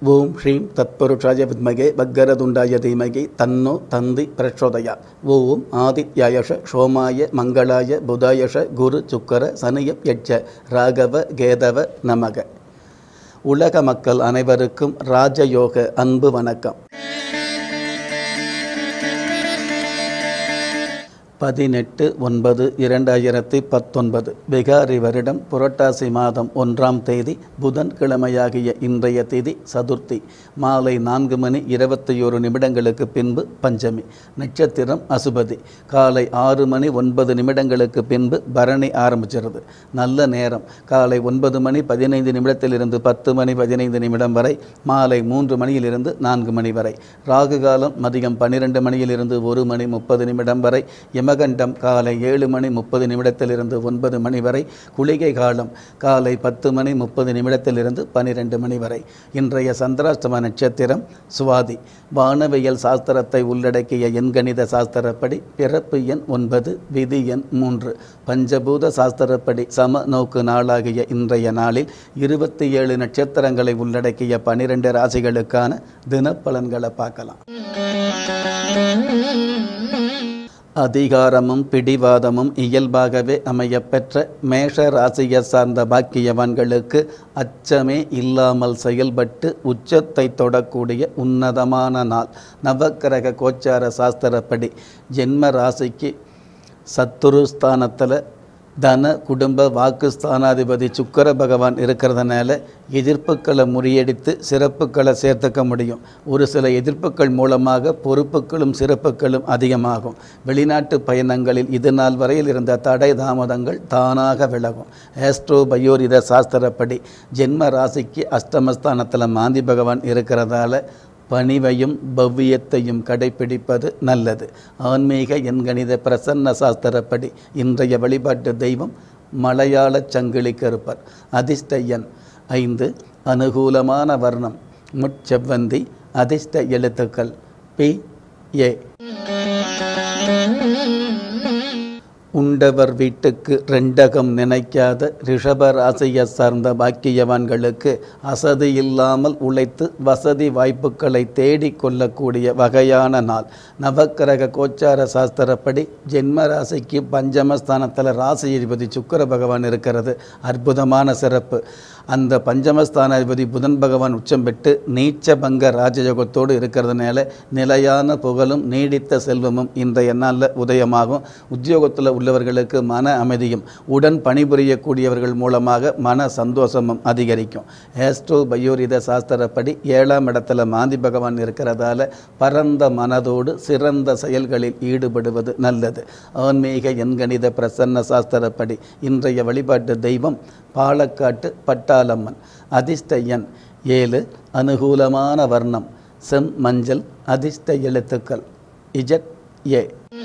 ஓம் ஸ்ரீம் தத்புருஷாய வித்மகே பக்கரதுண்டாய தீமகி தன்னோ தந்தி பிரச்சோதயா ஓம் ஆதித்யாயஷ சோமாய மங்களாய புதாயஷ குரு சுக்கர சனிய யட்ச ராகவ கேதவ நமக உலக மக்கள் அனைவருக்கும் ராஜயோக அன்பு வணக்கம் பதினெட்டு ஒன்பது இரண்டாயிரத்தி பத்தொன்பது பிகாரி வருடம் புரட்டாசி மாதம் ஒன்றாம் தேதி புதன்கிழமையாகிய இன்றைய திதி சதுர்த்தி மாலை நான்கு மணி இருபத்தி ஒரு நிமிடங்களுக்கு பின்பு பஞ்சமி நட்சத்திரம் அசுபதி காலை ஆறு மணி ஒன்பது நிமிடங்களுக்கு பின்பு பரணி ஆரம்பிச்சிருது நல்ல நேரம் காலை ஒன்பது மணி பதினைந்து நிமிடத்திலிருந்து பத்து மணி பதினைந்து நிமிடம் வரை மாலை மூன்று மணியிலிருந்து நான்கு மணி வரை ராகு காலம் மதியம் பன்னிரெண்டு மணியிலிருந்து ஒரு மணி முப்பது நிமிடம் வரை யமகண்டம் காலை ஏழு மணி முப்பது நிமிடத்திலிருந்து ஒன்பது மணி வரை குளிகை காலம் காலை பத்து மணி முப்பது நிமிடத்திலிருந்து பன்னிரெண்டு மணி வரை இன்றைய சந்திராஷ்டம நட்சத்திரம் சுவாதி வானவியல் சாஸ்திரத்தை உள்ளடக்கிய எண்கணித சாஸ்திரப்படி பிறப்பு எண் ஒன்பது விதி எண் மூன்று பஞ்சபூத சாஸ்திரப்படி சம நோக்கு நாளாகிய இன்றைய நாளில் இருபத்தி ஏழு நட்சத்திரங்களை உள்ளடக்கிய பனிரெண்டு ராசிகளுக்கான தினப்பலன்களை பார்க்கலாம் அதிகாரமும் பிடிவாதமும் இயல்பாகவே அமையப்பெற்ற மேஷ ராசியை சார்ந்த பாக்கியவான்களுக்கு அச்சமே இல்லாமல் செயல்பட்டு உச்சத்தை தொடக்கூடிய உன்னதமான நாள் நவக்கிரக கோச்சார சாஸ்திரப்படி ஜென்ம ராசிக்கு சத்துருஸ்தானத்தில் தன குடும்ப வாக்கு ஸ்தானாதிபதி சுக்கர பகவான் இருக்கிறதுனால எதிர்ப்புகளை முறியடித்து சிறப்புகளை சேர்த்துக்க முடியும் ஒரு சில எதிர்ப்புகள் மூலமாக பொறுப்புகளும் சிறப்புகளும் அதிகமாகும் வெளிநாட்டு பயணங்களில் இது நாள் வரையில் இருந்த தடை தாமதங்கள் தானாக விலகும் ஆஸ்ட்ரோ பயோரித சாஸ்திரப்படி ஜென்ம ராசிக்கு அஷ்டமஸ்தானத்தில் மாந்தி பகவான் இருக்கிறதால பணிவையும் பவ்யத்தையும் கடைபிடிப்பது நல்லது ஆன்மீக எண்கணித பிரசன்ன சாஸ்திரப்படி இன்றைய வழிபாட்டு தெய்வம் மலையாள சங்கிலி கருப்பர் அதிர்ஷ்ட எண் ஐந்து அனுகூலமான வர்ணம் முட்செவ்வந்தி அதிர்ஷ்ட எழுத்துக்கள் பி ஏ உண்டவர் வீட்டுக்கு ரெண்டகம் நினைக்காத ரிஷப ராசியை சார்ந்த பாக்கியவான்களுக்கு அசதி இல்லாமல் உழைத்து வசதி வாய்ப்புகளை தேடிக் கொள்ளக்கூடிய வகையான நாள் நவக்கிரக கோச்சார சாஸ்திரப்படி ஜென்ம ராசிக்கு பஞ்சமஸ்தானத்தில் ராசி அதிபதி சுக்கர பகவான் இருக்கிறது அற்புதமான சிறப்பு அந்த பஞ்சமஸ்தானாதிபதி புதன் பகவான் உச்சம் பெற்று நீச்ச பங்க ராஜயோகத்தோடு இருக்கிறதுனால நிலையான புகழும் நீடித்த செல்வமும் இன்றைய நாளில் உதயமாகும் உத்தியோகத்தில் உள்ளவர்களுக்கு மன அமைதியும் உடன் பணிபுரியக்கூடியவர்கள் மூலமாக மன சந்தோஷமும் அதிகரிக்கும் ஏஸ்ட்ரோ பயோரித சாஸ்திரப்படி ஏழாம் இடத்துல மாந்தி பகவான் இருக்கிறதால பரந்த மனதோடு சிறந்த செயல்களில் ஈடுபடுவது நல்லது ஆன்மீக எண்கணித பிரசன்ன சாஸ்திரப்படி இன்றைய வழிபாட்டு தெய்வம் பாலக்காட்டு பட்டாளம்மன் அதிர்ஷ்ட எண் ஏழு அனுகூலமான வர்ணம் செம் மஞ்சள் அதிர்ஷ்ட எழுத்துக்கள் இஜட் ஏ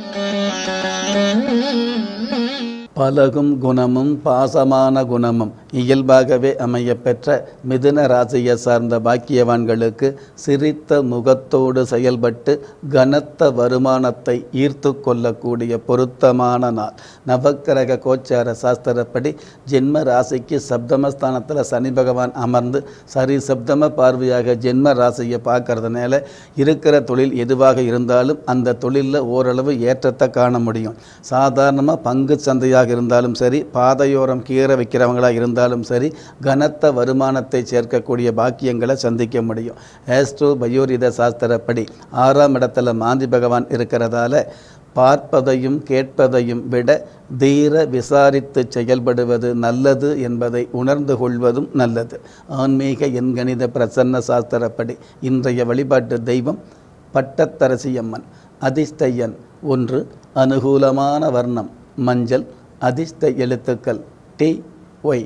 பலகும் குணமும் பாசமான குணமும் இயல்பாகவே அமையப்பெற்ற மிதுன ராசியை சார்ந்த பாக்கியவான்களுக்கு சிரித்த முகத்தோடு செயல்பட்டு கனத்த வருமானத்தை ஈர்த்து கொள்ளக்கூடிய பொருத்தமான நாள் நவக்கிரக கோச்சார சாஸ்திரப்படி ஜென்ம ராசிக்கு சப்தமஸ்தானத்தில் சனி பகவான் அமர்ந்து சரி சப்தம பார்வையாக ஜென்ம ராசியை பார்க்கறதுனால இருக்கிற தொழில் எதுவாக இருந்தாலும் அந்த தொழிலில் ஓரளவு ஏற்றத்தை காண முடியும் சாதாரணமாக பங்கு சந்தையாக இருந்தாலும் சரி பாதையோரம் கீரை வைக்கிறவங்களாக இருந்தாலும் சரி கனத்த வருமானத்தை சேர்க்கக்கூடிய பாக்கியங்களை சந்திக்க முடியும் ஆஸ்ட்ரோ பயோரித சாஸ்திரப்படி ஆறாம் இடத்துல மாந்தி பகவான் இருக்கிறதால பார்ப்பதையும் கேட்பதையும் விட தீர விசாரித்து செயல்படுவது நல்லது என்பதை உணர்ந்து கொள்வதும் நல்லது ஆன்மீக எண்கணித பிரசன்ன சாஸ்திரப்படி இன்றைய வழிபாட்டு தெய்வம் பட்டத்தரசியம்மன் அதிர்ஷ்ட எண் ஒன்று அனுகூலமான வர்ணம் மஞ்சள் அதிர்ஷ்ட எழுத்துக்கள் டி ஒய்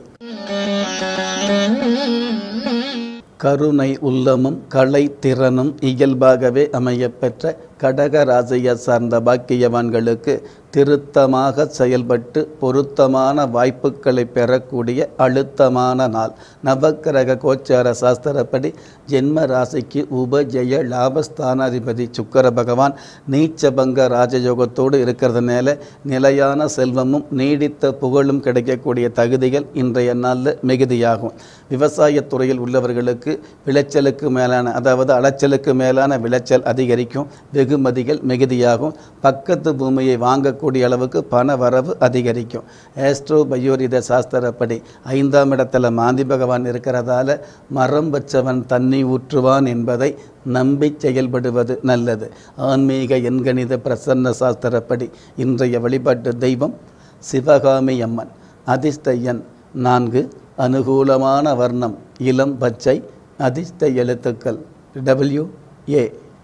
கருணை உள்ளமும் கலை திறனும் இயல்பாகவே அமையப்பெற்ற கடக ராசியை சார்ந்த பாக்கியவான்களுக்கு திருத்தமாக செயல்பட்டு பொருத்தமான வாய்ப்புகளை பெறக்கூடிய அழுத்தமான நாள் நவக்கிரக கோச்சார சாஸ்திரப்படி ஜென்ம ராசிக்கு உபஜய லாபஸ்தானாதிபதி சுக்கர பகவான் நீச்சபங்க ராஜயோகத்தோடு இருக்கிறதுனால நிலையான செல்வமும் நீடித்த புகழும் கிடைக்கக்கூடிய தகுதிகள் இன்றைய நாளில் மிகுதியாகும் விவசாயத்துறையில் உள்ளவர்களுக்கு விளைச்சலுக்கு மேலான அதாவது அலைச்சலுக்கு மேலான விளைச்சல் அதிகரிக்கும் வெகுமதிகள் மிகுதியாகும் பக்கத்து பூமியை வாங்கக்கூடிய அளவுக்கு பண வரவு அதிகரிக்கும் ஆஸ்ட்ரோ பயோரித சாஸ்திரப்படி ஐந்தாம் இடத்துல மாந்தி பகவான் இருக்கிறதால மரம் வச்சவன் தண்ணி ஊற்றுவான் என்பதை நம்பி செயல்படுவது நல்லது ஆன்மீக எண்கணித பிரசன்ன சாஸ்திரப்படி இன்றைய வழிபாட்டு தெய்வம் சிவகாமி அம்மன் அதிர்ஷ்ட எண் நான்கு அனுகூலமான வர்ணம் இளம் பச்சை அதிர்ஷ்ட எழுத்துக்கள் டபிள்யூ ஏ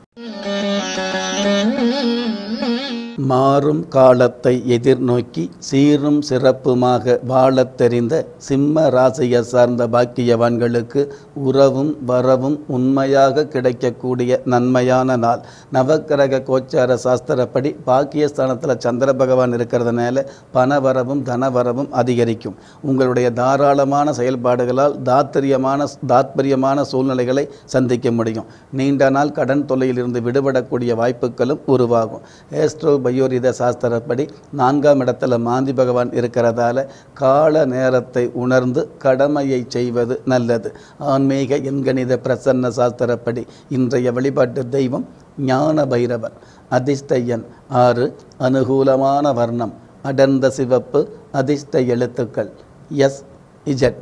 மாறும் காலத்தை எதிர்நோக்கி சீரும் சிறப்புமாக வாழத் தெரிந்த சிம்ம ராசியை சார்ந்த பாக்கியவான்களுக்கு உறவும் வரவும் உண்மையாக கிடைக்கக்கூடிய நன்மையான நாள் நவக்கிரக கோச்சார சாஸ்திரப்படி பாக்கியஸ்தானத்தில் சந்திர பகவான் இருக்கிறதுனால பணவரவும் தனவரவும் அதிகரிக்கும் உங்களுடைய தாராளமான செயல்பாடுகளால் தாத்திரியமான தாத்பரியமான சூழ்நிலைகளை சந்திக்க முடியும் நீண்ட நாள் கடன் தொல்லையிலிருந்து விடுபடக்கூடிய வாய்ப்புகளும் உருவாகும் ஏஸ்ட்ரோ பயோரித சாஸ்திரப்படி நான்காம் இடத்துல மாந்தி பகவான் இருக்கிறதால கால நேரத்தை உணர்ந்து கடமையை செய்வது நல்லது ஆன்மீக எண்கணித பிரசன்ன சாஸ்திரப்படி இன்றைய வழிபாட்டு தெய்வம் ஞான பைரவர் அதிர்ஷ்ட எண் ஆறு அனுகூலமான வர்ணம் அடர்ந்த சிவப்பு அதிர்ஷ்ட எழுத்துக்கள் எஸ் இஜட்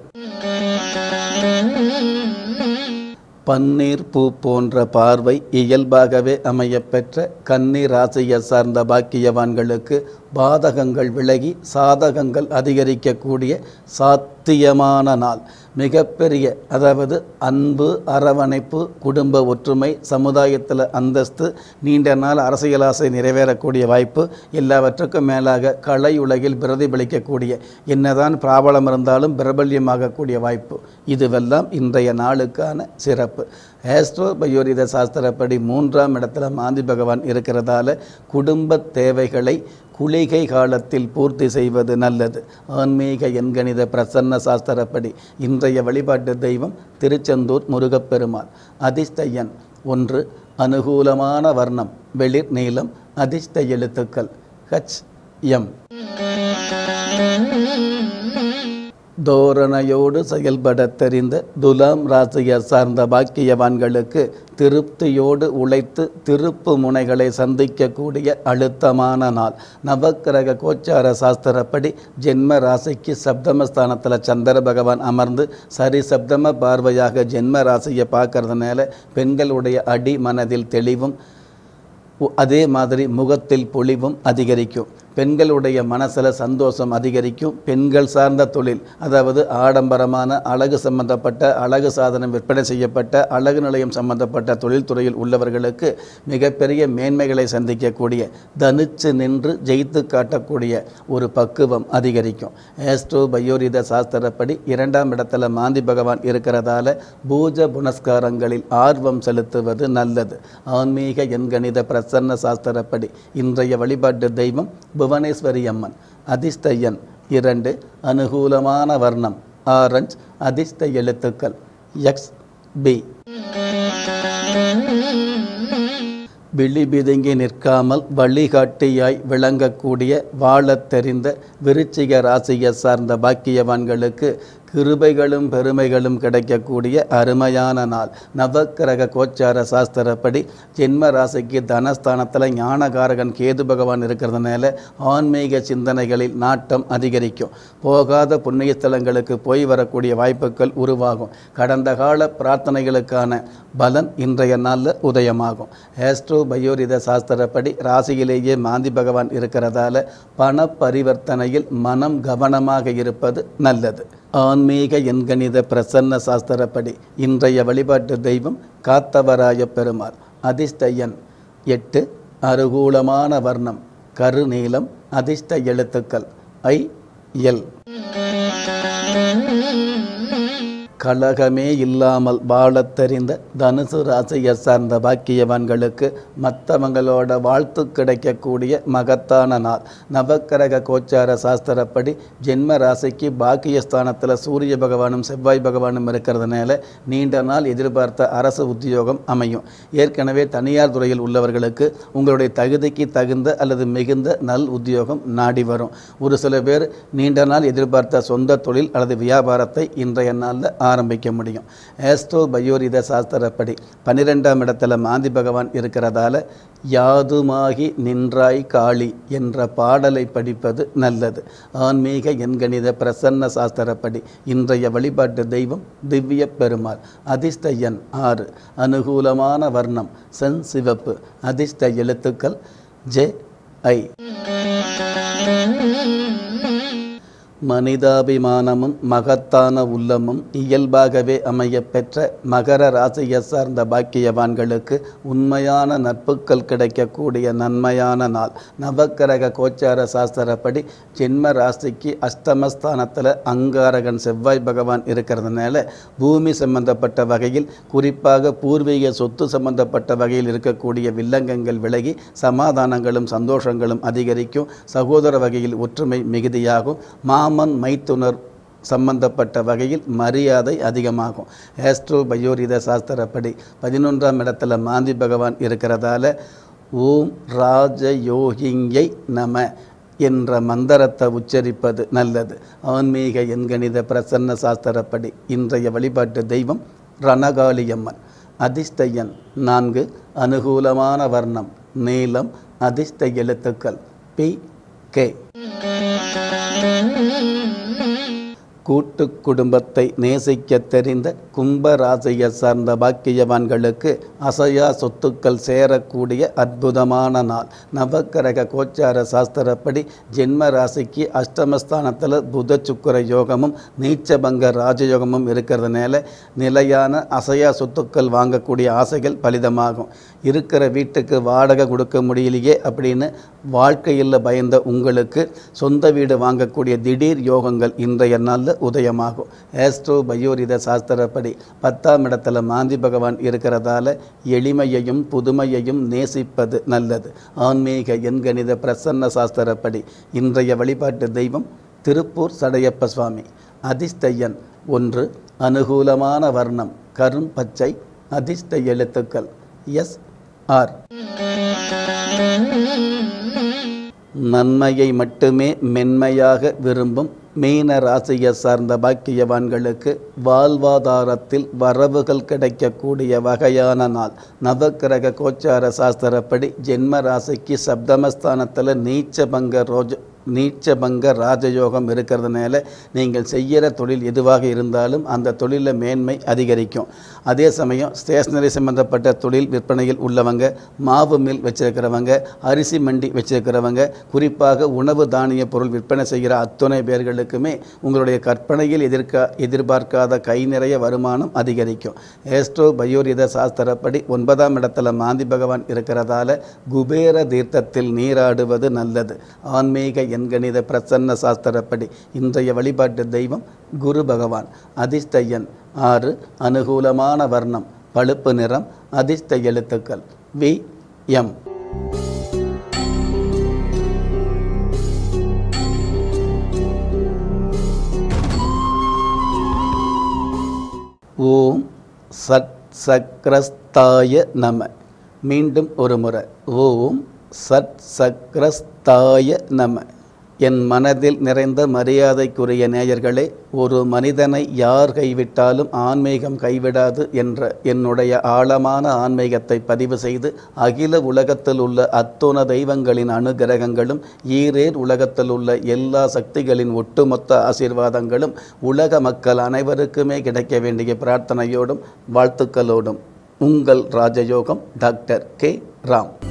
பன்னீர் பூ போன்ற பார்வை இயல்பாகவே அமையப்பெற்ற கன்னி ராசியை சார்ந்த பாக்கியவான்களுக்கு பாதகங்கள் விலகி சாதகங்கள் அதிகரிக்கக்கூடிய சாத்தியமான நாள் மிகப்பெரிய அதாவது அன்பு அரவணைப்பு குடும்ப ஒற்றுமை சமுதாயத்தில் அந்தஸ்து நீண்ட நாள் அரசியல் ஆசை நிறைவேறக்கூடிய வாய்ப்பு எல்லாவற்றுக்கும் மேலாக கலை உலகில் பிரதிபலிக்கக்கூடிய என்னதான் பிராபலம் இருந்தாலும் பிரபல்யமாகக்கூடிய வாய்ப்பு இதுவெல்லாம் இன்றைய நாளுக்கான சிறப்பு ஆஸ்ட்ரோ பயோரித சாஸ்திரப்படி மூன்றாம் இடத்துல மாந்தி பகவான் இருக்கிறதால குடும்ப தேவைகளை குளிகை காலத்தில் பூர்த்தி செய்வது நல்லது ஆன்மீக எண்கணித பிரசன்ன சாஸ்திரப்படி இன்றைய வழிபாட்டு தெய்வம் திருச்செந்தூர் முருகப்பெருமாள் அதிர்ஷ்ட எண் ஒன்று அனுகூலமான வர்ணம் வெளிர் நீளம் அதிர்ஷ்ட எழுத்துக்கள் ஹச் எம் தோரணையோடு செயல்பட தெரிந்த துலாம் ராசியை சார்ந்த பாக்கியவான்களுக்கு திருப்தியோடு உழைத்து திருப்பு முனைகளை சந்திக்கக்கூடிய அழுத்தமான நாள் நவக்கிரக கோச்சார சாஸ்திரப்படி ஜென்ம ராசிக்கு சப்தமஸ்தானத்தில் சந்திர பகவான் அமர்ந்து சரி சப்தம பார்வையாக ஜென்ம ராசியை பார்க்கறதுனால பெண்களுடைய அடி மனதில் தெளிவும் உ- அதே மாதிரி முகத்தில் பொலிவும் அதிகரிக்கும் பெண்களுடைய மனசில் சந்தோஷம் அதிகரிக்கும் பெண்கள் சார்ந்த தொழில் அதாவது ஆடம்பரமான அழகு சம்பந்தப்பட்ட அழகு சாதனம் விற்பனை செய்யப்பட்ட அழகு நிலையம் சம்பந்தப்பட்ட தொழில்துறையில் உள்ளவர்களுக்கு மிகப்பெரிய மேன்மைகளை சந்திக்கக்கூடிய தனிச்சு நின்று ஜெயித்து காட்டக்கூடிய ஒரு பக்குவம் அதிகரிக்கும் ஏஸ்ட்ரோ பயோரித சாஸ்திரப்படி இரண்டாம் இடத்துல மாந்தி பகவான் இருக்கிறதால பூஜ புனஸ்காரங்களில் ஆர்வம் செலுத்துவது நல்லது ஆன்மீக எண்கணித பிரசன்ன சாஸ்திரப்படி இன்றைய வழிபாட்டு தெய்வம் புவனேஸ்வரி அம்மன் அதிர்ஷ்ட எண் இரண்டு அனுகூலமான வர்ணம் ஆரஞ்ச் அதிர்ஷ்ட எழுத்துக்கள் எக்ஸ் பி விழி பிதுங்கி நிற்காமல் வழிகாட்டியாய் விளங்கக்கூடிய வாழத் தெரிந்த விருச்சிக ராசியை சார்ந்த பாக்கியவான்களுக்கு கிருபைகளும் பெருமைகளும் கிடைக்கக்கூடிய அருமையான நாள் நவக்கிரக கோச்சார சாஸ்திரப்படி ஜென்ம ராசிக்கு தனஸ்தானத்தில் ஞானகாரகன் கேது பகவான் இருக்கிறதுனால ஆன்மீக சிந்தனைகளில் நாட்டம் அதிகரிக்கும் போகாத புண்ணிய ஸ்தலங்களுக்கு போய் வரக்கூடிய வாய்ப்புகள் உருவாகும் கடந்த கால பிரார்த்தனைகளுக்கான பலன் இன்றைய நாளில் உதயமாகும் ஆஸ்ட்ரோ பயோரித சாஸ்திரப்படி ராசியிலேயே மாந்தி பகவான் இருக்கிறதால பண பரிவர்த்தனையில் மனம் கவனமாக இருப்பது நல்லது ஆன்மீக எண்கணித பிரசன்ன சாஸ்திரப்படி இன்றைய வழிபாட்டு தெய்வம் காத்தவராய பெருமாள் அதிர்ஷ்ட எண் எட்டு அருகூலமான வர்ணம் கருநீலம் அதிர்ஷ்ட எழுத்துக்கள் ஐ எல் கலகமே இல்லாமல் வாழத் தெரிந்த தனுசு ராசியை சார்ந்த பாக்கியவான்களுக்கு மற்றவங்களோட வாழ்த்து கிடைக்கக்கூடிய மகத்தான நாள் நவக்கிரக கோச்சார சாஸ்திரப்படி ஜென்ம ராசிக்கு பாக்கியஸ்தானத்தில் சூரிய பகவானும் செவ்வாய் பகவானும் இருக்கிறதுனால நீண்ட நாள் எதிர்பார்த்த அரசு உத்தியோகம் அமையும் ஏற்கனவே தனியார் துறையில் உள்ளவர்களுக்கு உங்களுடைய தகுதிக்கு தகுந்த அல்லது மிகுந்த நல் உத்தியோகம் நாடி வரும் ஒரு சில பேர் நீண்ட நாள் எதிர்பார்த்த சொந்த தொழில் அல்லது வியாபாரத்தை இன்றைய நாளில் ஆரம்பிக்க முடியும் ஏஸ்ட்ரோ பயோரித சாஸ்திரப்படி பன்னிரெண்டாம் இடத்துல மாந்தி பகவான் இருக்கிறதால யாதுமாகி நின்றாய் காளி என்ற பாடலை படிப்பது நல்லது ஆன்மீக எண்கணித பிரசன்ன சாஸ்திரப்படி இன்றைய வழிபாட்டு தெய்வம் திவ்ய பெருமாள் அதிர்ஷ்ட எண் ஆறு அனுகூலமான வர்ணம் சென் சிவப்பு அதிர்ஷ்ட எழுத்துக்கள் ஜே ஐ மனிதாபிமானமும் மகத்தான உள்ளமும் இயல்பாகவே அமையப் பெற்ற மகர ராசியை சார்ந்த பாக்கியவான்களுக்கு உண்மையான நட்புகள் கிடைக்கக்கூடிய நன்மையான நாள் நவக்கிரக கோச்சார சாஸ்திரப்படி ஜென்ம ராசிக்கு அஷ்டமஸ்தானத்தில் அங்காரகன் செவ்வாய் பகவான் இருக்கிறதுனால பூமி சம்பந்தப்பட்ட வகையில் குறிப்பாக பூர்வீக சொத்து சம்பந்தப்பட்ட வகையில் இருக்கக்கூடிய வில்லங்கங்கள் விலகி சமாதானங்களும் சந்தோஷங்களும் அதிகரிக்கும் சகோதர வகையில் ஒற்றுமை மிகுதியாகும் மாமன் மைத்துனர் சம்பந்தப்பட்ட வகையில் மரியாதை அதிகமாகும் ஆஸ்ட்ரோ பயோரித சாஸ்திரப்படி பதினொன்றாம் இடத்துல மாந்தி பகவான் இருக்கிறதால ஓம் ராஜயோகிங்கை நம என்ற மந்திரத்தை உச்சரிப்பது நல்லது ஆன்மீக எண்கணித பிரசன்ன சாஸ்திரப்படி இன்றைய வழிபாட்டு தெய்வம் ரணகாளியம்மன் அதிர்ஷ்ட எண் நான்கு அனுகூலமான வர்ணம் நீலம் அதிர்ஷ்ட எழுத்துக்கள் பி கே கூட்டு குடும்பத்தை நேசிக்க தெரிந்த கும்ப ராசியை சார்ந்த பாக்கியவான்களுக்கு அசையா சொத்துக்கள் சேரக்கூடிய அற்புதமான நாள் நவக்கிரக கோச்சார சாஸ்திரப்படி ஜென்ம ராசிக்கு அஷ்டமஸ்தானத்தில் புத சுக்கர யோகமும் நீச்சபங்க ராஜயோகமும் இருக்கிறதுனால நிலையான அசையா சொத்துக்கள் வாங்கக்கூடிய ஆசைகள் பலிதமாகும் இருக்கிற வீட்டுக்கு வாடகை கொடுக்க முடியலையே அப்படின்னு வாழ்க்கையில் பயந்த உங்களுக்கு சொந்த வீடு வாங்கக்கூடிய திடீர் யோகங்கள் இன்றைய நாளில் உதயமாகும் ஏஸ்ட்ரோ பயோரித சாஸ்திரப்படி பத்தாம் இடத்துல மாந்தி பகவான் இருக்கிறதால எளிமையையும் புதுமையையும் நேசிப்பது நல்லது ஆன்மீக எண்கணித பிரசன்ன சாஸ்திரப்படி இன்றைய வழிபாட்டு தெய்வம் திருப்பூர் சடையப்ப சுவாமி அதிர்ஷ்ட எண் ஒன்று அனுகூலமான வர்ணம் கரும் பச்சை அதிர்ஷ்ட எழுத்துக்கள் எஸ் ஆர் நன்மையை மட்டுமே மென்மையாக விரும்பும் மீன ராசியை சார்ந்த பாக்கியவான்களுக்கு வாழ்வாதாரத்தில் வரவுகள் கிடைக்கக்கூடிய வகையான நாள் நவக்கிரக கோச்சார சாஸ்திரப்படி ஜென்ம ராசிக்கு சப்தமஸ்தானத்தில் நீச்சபங்க ரோஜ நீச்சபங்க ராஜயோகம் இருக்கிறதுனால நீங்கள் செய்கிற தொழில் எதுவாக இருந்தாலும் அந்த தொழிலில் மேன்மை அதிகரிக்கும் அதே சமயம் ஸ்டேஷ்னரி சம்பந்தப்பட்ட தொழில் விற்பனையில் உள்ளவங்க மாவு மில் வச்சிருக்கிறவங்க அரிசி மண்டி வச்சிருக்கிறவங்க குறிப்பாக உணவு தானிய பொருள் விற்பனை செய்கிற அத்துணை பேர்களுக்குமே உங்களுடைய கற்பனையில் எதிர்க்க எதிர்பார்க்காத கை நிறைய வருமானம் அதிகரிக்கும் ஏஸ்ட்ரோ பயோரித சாஸ்திரப்படி ஒன்பதாம் இடத்துல மாந்தி பகவான் இருக்கிறதால குபேர தீர்த்தத்தில் நீராடுவது நல்லது ஆன்மீக எண்கணித பிரசன்ன சாஸ்திரப்படி இன்றைய வழிபாட்டு தெய்வம் குரு பகவான் அதிர்ஷ்ட எண் ஆறு அனுகூலமான வர்ணம் பழுப்பு நிறம் அதிர்ஷ்ட எழுத்துக்கள் வி எம் ஓம் சட் சக்ரஸ்தாய நம மீண்டும் ஒரு முறை ஓம் சட் சக்ரஸ்தாய நம என் மனதில் நிறைந்த மரியாதைக்குரிய நேயர்களே ஒரு மனிதனை யார் கைவிட்டாலும் ஆன்மீகம் கைவிடாது என்ற என்னுடைய ஆழமான ஆன்மீகத்தை பதிவு செய்து அகில உலகத்தில் உள்ள அத்துண தெய்வங்களின் அனுகிரகங்களும் ஈரேர் உலகத்தில் உள்ள எல்லா சக்திகளின் ஒட்டுமொத்த ஆசீர்வாதங்களும் உலக மக்கள் அனைவருக்குமே கிடைக்க வேண்டிய பிரார்த்தனையோடும் வாழ்த்துக்களோடும் உங்கள் ராஜயோகம் டாக்டர் கே ராம்